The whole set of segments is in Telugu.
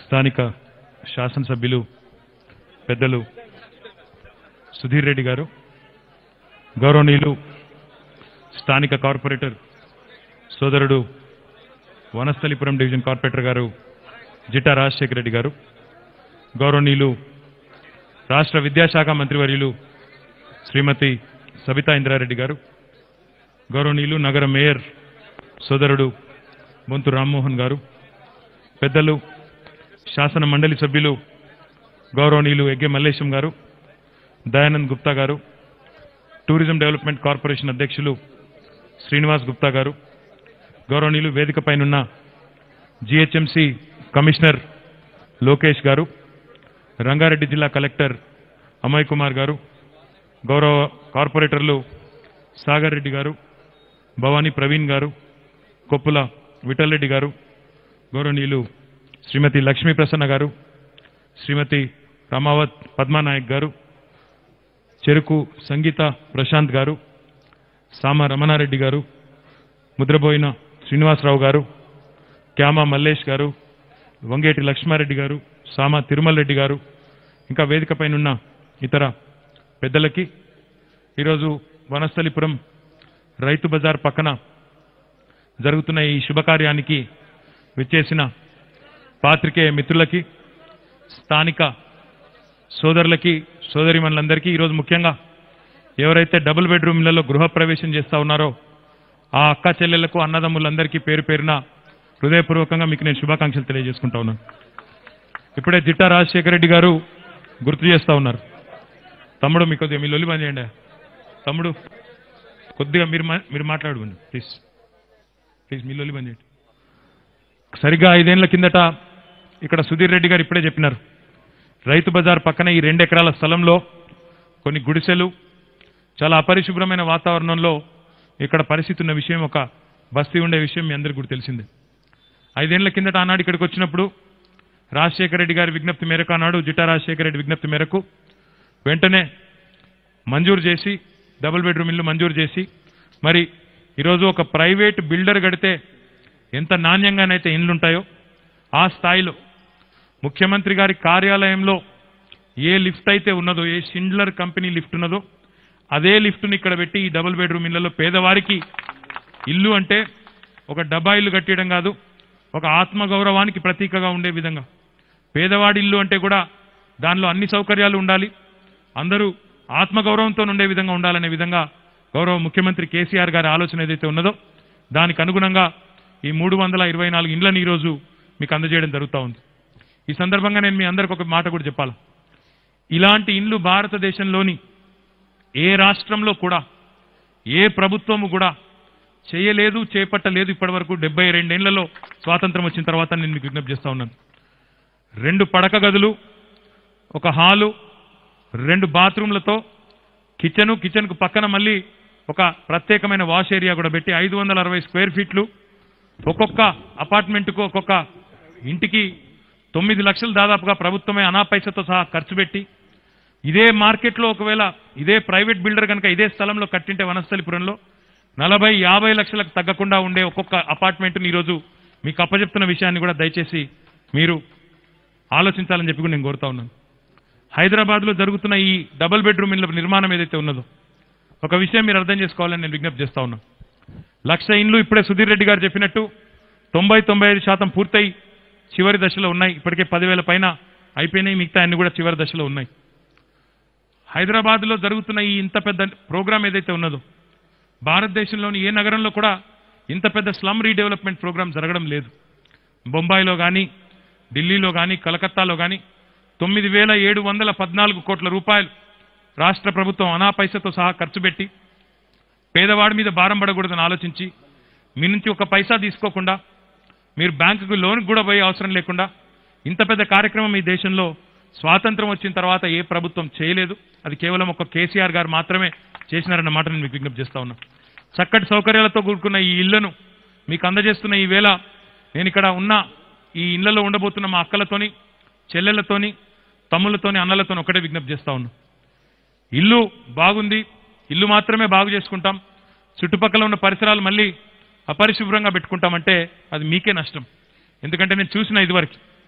స్థానిక శాసనసభ్యులు పెద్దలు సుధీర్ రెడ్డి గారు గౌరవనీయులు స్థానిక కార్పొరేటర్ సోదరుడు వనస్థలిపురం డివిజన్ కార్పొరేటర్ గారు జిట్టా రాజశేఖర రెడ్డి గారు గౌరవనీయులు రాష్ట్ర విద్యాశాఖ మంత్రివర్యులు శ్రీమతి సబితా ఇంద్రారెడ్డి గారు గౌరవనీయులు నగర మేయర్ సోదరుడు బొంతు రామ్మోహన్ గారు పెద్దలు శాసన మండలి సభ్యులు గౌరవనీయులు ఎగ్గే మల్లేశం గారు దయానంద్ గుప్తా గారు టూరిజం డెవలప్మెంట్ కార్పొరేషన్ అధ్యక్షులు శ్రీనివాస్ గుప్తా గారు గౌరవనీయులు వేదికపైనున్న జిహెచ్ఎంసి కమిషనర్ లోకేష్ గారు రంగారెడ్డి జిల్లా కలెక్టర్ అమయ్ కుమార్ గారు గౌరవ కార్పొరేటర్లు సాగర్ రెడ్డి గారు భవానీ ప్రవీణ్ గారు కొప్పుల విఠలరెడ్డి గారు గౌరవనీయులు శ్రీమతి లక్ష్మీ ప్రసన్న గారు శ్రీమతి రమావత్ పద్మానాయక్ గారు చెరుకు సంగీత ప్రశాంత్ గారు సామ రమణారెడ్డి గారు ముద్రబోయిన శ్రీనివాసరావు గారు క్యామ మల్లేష్ గారు వంగేటి లక్ష్మారెడ్డి గారు సామ తిరుమల రెడ్డి గారు ఇంకా వేదికపైనున్న ఇతర పెద్దలకి ఈరోజు వనస్థలిపురం రైతు బజార్ పక్కన జరుగుతున్న ఈ శుభకార్యానికి విచ్చేసిన పాత్రికేయ మిత్రులకి స్థానిక సోదరులకి సోదరిమణులందరికీ ఈరోజు ముఖ్యంగా ఎవరైతే డబుల్ బెడ్రూమ్లలో గృహప్రవేశం చేస్తా ఉన్నారో ఆ అక్క చెల్లెళ్లకు అన్నదమ్ములందరికీ పేరు పేరున హృదయపూర్వకంగా మీకు నేను శుభాకాంక్షలు తెలియజేసుకుంటా ఉన్నాను ఇప్పుడే జిట్టా రాజశేఖర రెడ్డి గారు గుర్తు చేస్తా ఉన్నారు తమ్ముడు మీకు కొద్దిగా మీ లొల్లి పని చేయండి తమ్ముడు కొద్దిగా మీరు మా- మీరు మాట్లాడుకోండి ప్లీజ్ ప్లీజ్ మీ లొల్లి పని చేయండి సరిగ్గా ఐదేళ్ల కిందట ఇక్కడ సుధీర్ రెడ్డి గారు ఇప్పుడే చెప్పినారు రైతు బజార్ పక్కన ఈ రెండు ఎకరాల స్థలంలో కొన్ని గుడిసెలు చాలా అపరిశుభ్రమైన వాతావరణంలో ఇక్కడ పరిస్థితి ఉన్న విషయం ఒక బస్తీ ఉండే విషయం మీ అందరికీ కూడా తెలిసిందే ఐదేళ్ల కిందట ఆనాడు ఇక్కడికి వచ్చినప్పుడు రాజశేఖర రెడ్డి గారి విజ్ఞప్తి మేరకు ఆనాడు జిట్టా రాజశేఖర రెడ్డి విజ్ఞప్తి మేరకు వెంటనే మంజూరు చేసి డబుల్ బెడ్రూమ్ ఇల్లు మంజూరు చేసి మరి ఈరోజు ఒక ప్రైవేట్ బిల్డర్ కడితే ఎంత నాణ్యంగానైతే ఇండ్లుంటాయో ఆ స్థాయిలో ముఖ్యమంత్రి గారి కార్యాలయంలో ఏ లిఫ్ట్ అయితే ఉన్నదో ఏ షిండ్లర్ కంపెనీ లిఫ్ట్ ఉన్నదో అదే లిఫ్ట్ని ఇక్కడ పెట్టి ఈ డబుల్ బెడ్రూమ్ ఇళ్లలో పేదవారికి ఇల్లు అంటే ఒక డబ్బా ఇల్లు కట్టేయడం కాదు ఒక ఆత్మగౌరవానికి ప్రతీకగా ఉండే విధంగా పేదవాడి ఇల్లు అంటే కూడా దానిలో అన్ని సౌకర్యాలు ఉండాలి అందరూ ఆత్మగౌరవంతో ఉండే విధంగా ఉండాలనే విధంగా గౌరవ ముఖ్యమంత్రి కేసీఆర్ గారి ఆలోచన ఏదైతే ఉన్నదో దానికి అనుగుణంగా ఈ మూడు వందల ఇరవై నాలుగు ఇండ్లను ఈరోజు మీకు అందజేయడం జరుగుతూ ఉంది ఈ సందర్భంగా నేను మీ అందరికి ఒక మాట కూడా చెప్పాలి ఇలాంటి ఇండ్లు భారతదేశంలోని ఏ రాష్ట్రంలో కూడా ఏ ప్రభుత్వము కూడా చేయలేదు చేపట్టలేదు ఇప్పటివరకు డెబ్బై రెండేళ్లలో స్వాతంత్రం వచ్చిన తర్వాత నేను మీకు విజ్ఞప్తి చేస్తా ఉన్నాను రెండు పడక గదులు ఒక హాలు రెండు బాత్రూమ్లతో కిచెను కిచెన్కు పక్కన మళ్ళీ ఒక ప్రత్యేకమైన వాష్ ఏరియా కూడా పెట్టి ఐదు వందల అరవై స్క్వేర్ ఫీట్లు ఒక్కొక్క అపార్ట్మెంట్కు ఒక్కొక్క ఇంటికి తొమ్మిది లక్షలు దాదాపుగా ప్రభుత్వమే అనాపైసతో సహా ఖర్చు పెట్టి ఇదే మార్కెట్లో ఒకవేళ ఇదే ప్రైవేట్ బిల్డర్ కనుక ఇదే స్థలంలో కట్టింటే వనస్థలిపురంలో నలభై యాభై లక్షలకు తగ్గకుండా ఉండే ఒక్కొక్క అపార్ట్మెంట్ని ఈరోజు మీకు అప్పచెప్తున్న విషయాన్ని కూడా దయచేసి మీరు ఆలోచించాలని చెప్పి కూడా నేను కోరుతా ఉన్నాను హైదరాబాద్లో జరుగుతున్న ఈ డబుల్ బెడ్రూమ్ ఇళ్ల నిర్మాణం ఏదైతే ఉన్నదో ఒక విషయం మీరు అర్థం చేసుకోవాలని నేను విజ్ఞప్తి చేస్తా ఉన్నాను లక్ష ఇండ్లు ఇప్పుడే సుధీర్ రెడ్డి గారు చెప్పినట్టు తొంభై తొంభై ఐదు శాతం పూర్తయి చివరి దశలో ఉన్నాయి ఇప్పటికే పదివేల పైన అయిపోయినాయి మిగతా అన్ని కూడా చివరి దశలో ఉన్నాయి హైదరాబాద్లో జరుగుతున్న ఈ ఇంత పెద్ద ప్రోగ్రాం ఏదైతే ఉన్నదో భారతదేశంలోని ఏ నగరంలో కూడా ఇంత పెద్ద స్లమ్ రీడెవలప్మెంట్ ప్రోగ్రాం జరగడం లేదు బొంబాయిలో కానీ ఢిల్లీలో కానీ కలకత్తాలో కానీ తొమ్మిది వేల ఏడు వందల పద్నాలుగు కోట్ల రూపాయలు రాష్ట్ర ప్రభుత్వం అనాపైసతో సహా ఖర్చు పెట్టి పేదవాడి మీద భారం పడకూడదని ఆలోచించి మీ నుంచి ఒక పైసా తీసుకోకుండా మీరు బ్యాంకుకు లోన్ కూడా పోయే అవసరం లేకుండా ఇంత పెద్ద కార్యక్రమం ఈ దేశంలో స్వాతంత్రం వచ్చిన తర్వాత ఏ ప్రభుత్వం చేయలేదు అది కేవలం ఒక కేసీఆర్ గారు మాత్రమే చేసినారన్న మాట నేను మీకు విజ్ఞప్తి చేస్తా ఉన్నా చక్కటి సౌకర్యాలతో కూడుకున్న ఈ ఇళ్లను మీకు అందజేస్తున్న ఈ వేళ నేను ఇక్కడ ఉన్న ఈ ఇళ్లలో ఉండబోతున్న మా అక్కలతోని చెల్లెళ్లతోని తమ్ముళ్ళతోని అన్నలతోని ఒకటే విజ్ఞప్తి చేస్తా ఉన్నా ఇల్లు బాగుంది ఇల్లు మాత్రమే బాగు చేసుకుంటాం చుట్టుపక్కల ఉన్న పరిసరాలు మళ్ళీ అపరిశుభ్రంగా పెట్టుకుంటామంటే అది మీకే నష్టం ఎందుకంటే నేను చూసిన ఇదివరకు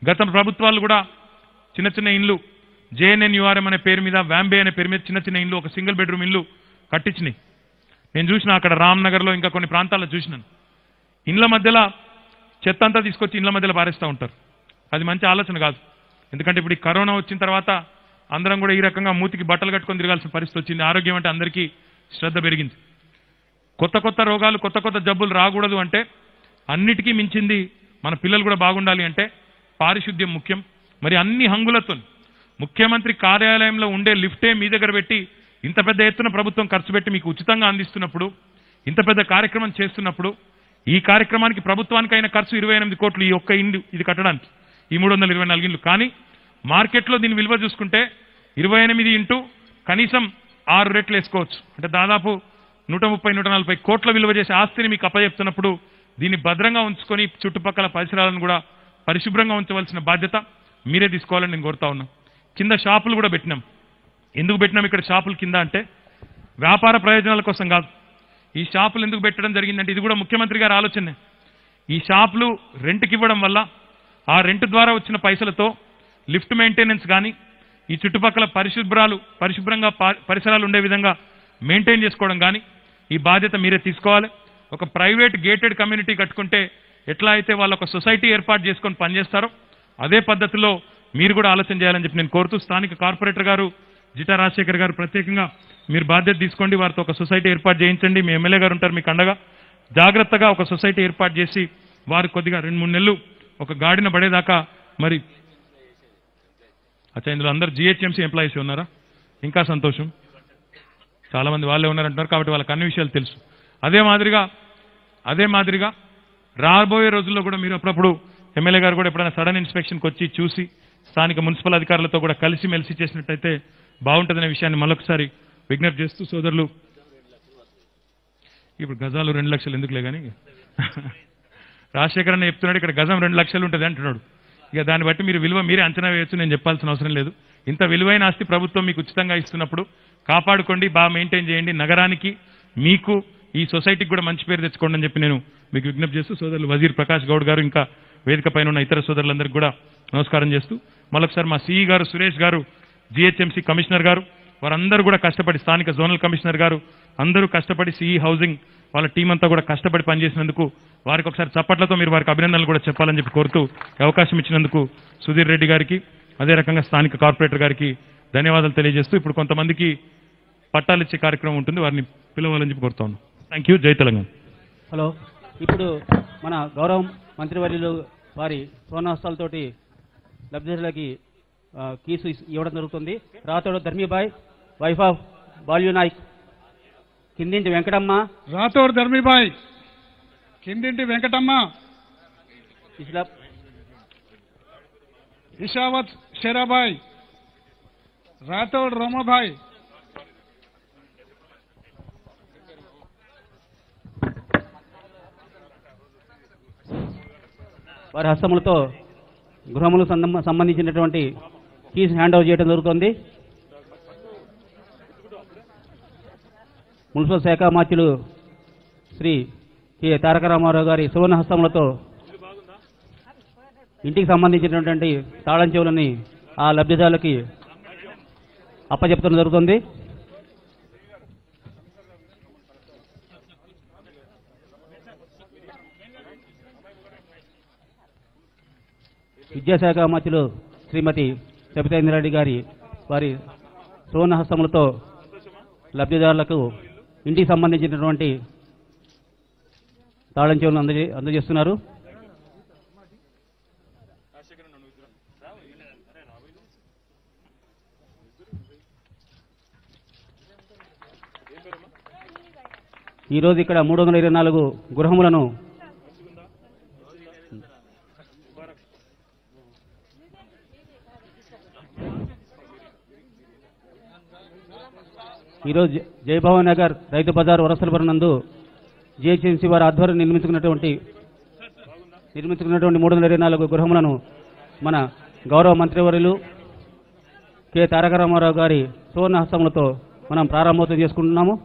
గత ప్రభుత్వాలు కూడా చిన్న చిన్న ఇండ్లు జేఎన్ఎన్యుఆర్ఎం అనే పేరు మీద వ్యాంబే అనే పేరు మీద చిన్న చిన్న ఇండ్లు ఒక సింగిల్ బెడ్రూమ్ ఇల్లు కట్టించినాయి నేను చూసిన అక్కడ రామ్నగర్లో ఇంకా కొన్ని ప్రాంతాల్లో చూసినాను ఇండ్ల మధ్యలో చెత్త అంతా తీసుకొచ్చి ఇండ్ల మధ్యలో పారేస్తూ ఉంటారు అది మంచి ఆలోచన కాదు ఎందుకంటే ఇప్పుడు ఈ కరోనా వచ్చిన తర్వాత అందరం కూడా ఈ రకంగా మూతికి బట్టలు కట్టుకొని తిరగాల్సిన పరిస్థితి వచ్చింది ఆరోగ్యం అంటే అందరికీ శ్రద్ధ పెరిగింది కొత్త కొత్త రోగాలు కొత్త కొత్త జబ్బులు రాకూడదు అంటే అన్నిటికీ మించింది మన పిల్లలు కూడా బాగుండాలి అంటే పారిశుద్ధ్యం ముఖ్యం మరి అన్ని హంగులతో ముఖ్యమంత్రి కార్యాలయంలో ఉండే లిఫ్టే మీ దగ్గర పెట్టి ఇంత పెద్ద ఎత్తున ప్రభుత్వం ఖర్చు పెట్టి మీకు ఉచితంగా అందిస్తున్నప్పుడు ఇంత పెద్ద కార్యక్రమం చేస్తున్నప్పుడు ఈ కార్యక్రమానికి ప్రభుత్వానికి అయిన ఖర్చు ఇరవై ఎనిమిది కోట్లు ఈ ఒక్క ఇండ్లు ఇది కట్టడానికి ఈ మూడు వందల ఇరవై నాలుగు ఇండ్లు కానీ మార్కెట్లో దీని విలువ చూసుకుంటే ఇరవై ఎనిమిది ఇంటూ కనీసం ఆరు రెట్లు వేసుకోవచ్చు అంటే దాదాపు నూట ముప్పై నూట నలభై కోట్ల విలువ చేసే ఆస్తిని మీకు అప్పచెప్తున్నప్పుడు దీన్ని భద్రంగా ఉంచుకొని చుట్టుపక్కల పరిసరాలను కూడా పరిశుభ్రంగా ఉంచవలసిన బాధ్యత మీరే తీసుకోవాలని నేను కోరుతా ఉన్నా కింద షాపులు కూడా పెట్టినాం ఎందుకు పెట్టినాం ఇక్కడ షాపులు కింద అంటే వ్యాపార ప్రయోజనాల కోసం కాదు ఈ షాపులు ఎందుకు పెట్టడం జరిగిందంటే ఇది కూడా ముఖ్యమంత్రి గారి ఆలోచనే ఈ షాపులు రెంట్కి ఇవ్వడం వల్ల ఆ రెంట్ ద్వారా వచ్చిన పైసలతో లిఫ్ట్ మెయింటెనెన్స్ కానీ ఈ చుట్టుపక్కల పరిశుభ్రాలు పరిశుభ్రంగా పా- పరిసరాలు ఉండే విధంగా మెయింటైన్ చేసుకోవడం కానీ ఈ బాధ్యత మీరే తీసుకోవాలి ఒక ప్రైవేట్ గేటెడ్ కమ్యూనిటీ కట్టుకుంటే ఎట్లా అయితే వాళ్ళు ఒక సొసైటీ ఏర్పాటు చేసుకొని పనిచేస్తారో అదే పద్ధతిలో మీరు కూడా ఆలోచన చేయాలని చెప్పి నేను కోరుతూ స్థానిక కార్పొరేటర్ గారు జిటా రాజశేఖర్ గారు ప్రత్యేకంగా మీరు బాధ్యత తీసుకోండి వారితో ఒక సొసైటీ ఏర్పాటు చేయించండి మీ ఎమ్మెల్యే గారు ఉంటారు మీకు అండగా జాగ్రత్తగా ఒక సొసైటీ ఏర్పాటు చేసి వారు కొద్దిగా రెండు మూడు నెలలు ఒక గాడిన పడేదాకా మరి అచ్చా ఇందులో అందరు జిహెచ్ఎంసీ ఎంప్లాయీస్ ఉన్నారా ఇంకా సంతోషం చాలా మంది వాళ్ళే ఉన్నారంటున్నారు కాబట్టి వాళ్ళకి అన్ని విషయాలు తెలుసు అదే మాదిరిగా అదే మాదిరిగా రాబోయే రోజుల్లో కూడా మీరు అప్పుడప్పుడు ఎమ్మెల్యే గారు కూడా ఎప్పుడైనా సడన్ ఇన్స్పెక్షన్కి వచ్చి చూసి స్థానిక మున్సిపల్ అధికారులతో కూడా కలిసి మెలిసి చేసినట్టయితే బాగుంటుందనే విషయాన్ని మళ్ళొకసారి విజ్ఞప్తి చేస్తూ సోదరులు ఇప్పుడు గజాలు రెండు లక్షలు ఎందుకులే కానీ రాజశేఖర్ అన్న చెప్తున్నాడు ఇక్కడ గజం రెండు లక్షలు ఉంటుంది అంటున్నాడు ఇక దాన్ని బట్టి మీరు విలువ మీరే అంచనా వేయొచ్చు నేను చెప్పాల్సిన అవసరం లేదు ఇంత విలువైన ఆస్తి ప్రభుత్వం మీకు ఉచితంగా ఇస్తున్నప్పుడు కాపాడుకోండి బాగా మెయింటైన్ చేయండి నగరానికి మీకు ఈ సొసైటీకి కూడా మంచి పేరు తెచ్చుకోండి అని చెప్పి నేను మీకు విజ్ఞప్తి చేస్తూ సోదరులు వజీర్ ప్రకాష్ గౌడ్ గారు ఇంకా వేదిక పైన ఉన్న ఇతర సోదరులందరికీ కూడా నమస్కారం చేస్తూ మరొకసారి మా సిఈ గారు సురేష్ గారు జిహెచ్ఎంసీ కమిషనర్ గారు వారందరూ కూడా కష్టపడి స్థానిక జోనల్ కమిషనర్ గారు అందరూ కష్టపడి సిఈ హౌసింగ్ వాళ్ళ టీం అంతా కూడా కష్టపడి పనిచేసినందుకు వారికి ఒకసారి చప్పట్లతో మీరు వారికి అభినందనలు కూడా చెప్పాలని చెప్పి కోరుతూ ఈ అవకాశం ఇచ్చినందుకు సుధీర్ రెడ్డి గారికి అదే రకంగా స్థానిక కార్పొరేటర్ గారికి ధన్యవాదాలు తెలియజేస్తూ ఇప్పుడు కొంతమందికి పట్టాలు ఇచ్చే కార్యక్రమం ఉంటుంది వారిని పిలవాలని చెప్పి కోరుతా ఉన్నాం థ్యాంక్ యూ జై తెలంగాణ హలో ఇప్పుడు మన గౌరవ మంత్రివర్యులు వారి సోనాస్తాలతోటి లబ్ధిదారులకి ఆ, కీసు ఇస్- ఇవ్వడం జరుగుతుంది రాతోడు ధర్మీబాయ్ వైఫ్ ఆఫ్ బాల్యూ నాయక్ కిందింటి వెంకటమ్మ రాథోడ్ ధర్మిబాయ్ కిందింటి వెంకటమ్మ ఇస్లా ఇషావత్ షెరాబాయ్ రాథోడ్ రోమబాయ్ వారి హస్తములతో గృహములు సందం- సంబంధించినటువంటి కీస్ హ్యాండ్ ఓవర్ చేయడం జరుగుతుంది మున్సిపల్ శాఖ మాత్యులు శ్రీ కె తారక రామారావు గారి సువర్ణ హస్తములతో ఇంటికి సంబంధించినటువంటి తాళం చెవులని ఆ లబ్ధిదారులకి అప్పచెప్పడం జరుగుతుంది విద్యాశాఖ మంత్రులు శ్రీమతి సబితేంద్రారెడ్డి గారి వారి సువర్ణ హస్తములతో లబ్ధిదారులకు ఇంటికి సంబంధించినటువంటి తాళం చెవులను అందజే అందజేస్తున్నారు ఈరోజు ఇక్కడ మూడు వందల ఇరవై నాలుగు గృహములను ఈరోజు జ- జయభవన్ నగర్ రైతు బజార్ వరసలపురం నందు జిహెచ్ఎంసీ వారి ఆధ్వర్యం నిర్మించుకున్నటువంటి నిర్మించుకున్నటువంటి మూడు వందల ఇరవై నాలుగు గృహములను మన గౌరవ మంత్రివర్యులు కె తారక రామారావు గారి సువర్ణ హస్తములతో మనం ప్రారంభోత్సవం చేసుకుంటున్నాము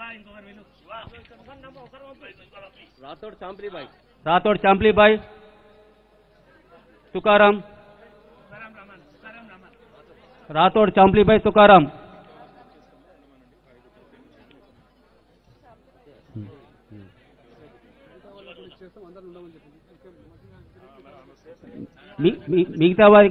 రాథోడ్ చాంప్లీబాయ్ తుకారాం రాథోడ్ చాంప్లీబాయ్ తుకారాం మీ- మీ- మిగతా వారి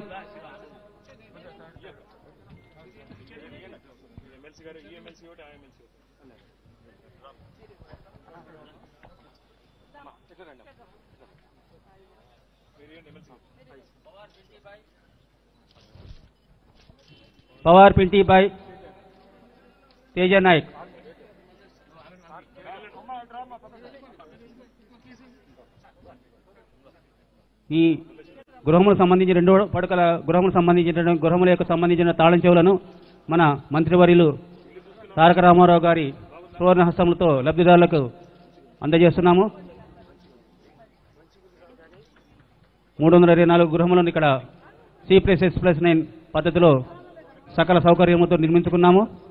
పవార్ పింటిబాయ్ తేజ నాయక్ ఈ గృహములకు సంబంధించిన రెండు పడకల గృహములకు సంబంధించిన గృహముల యొక్క సంబంధించిన తాళం చెవులను మన మంత్రివర్యులు తారక రామారావు గారి సువర్ణ హస్తములతో లబ్ధిదారులకు అందజేస్తున్నాము మూడు వందల ఇరవై నాలుగు గృహములను ఇక్కడ C plus S plus nine పద్ధతిలో సకల సౌకర్యములతో నిర్మించుకున్నాము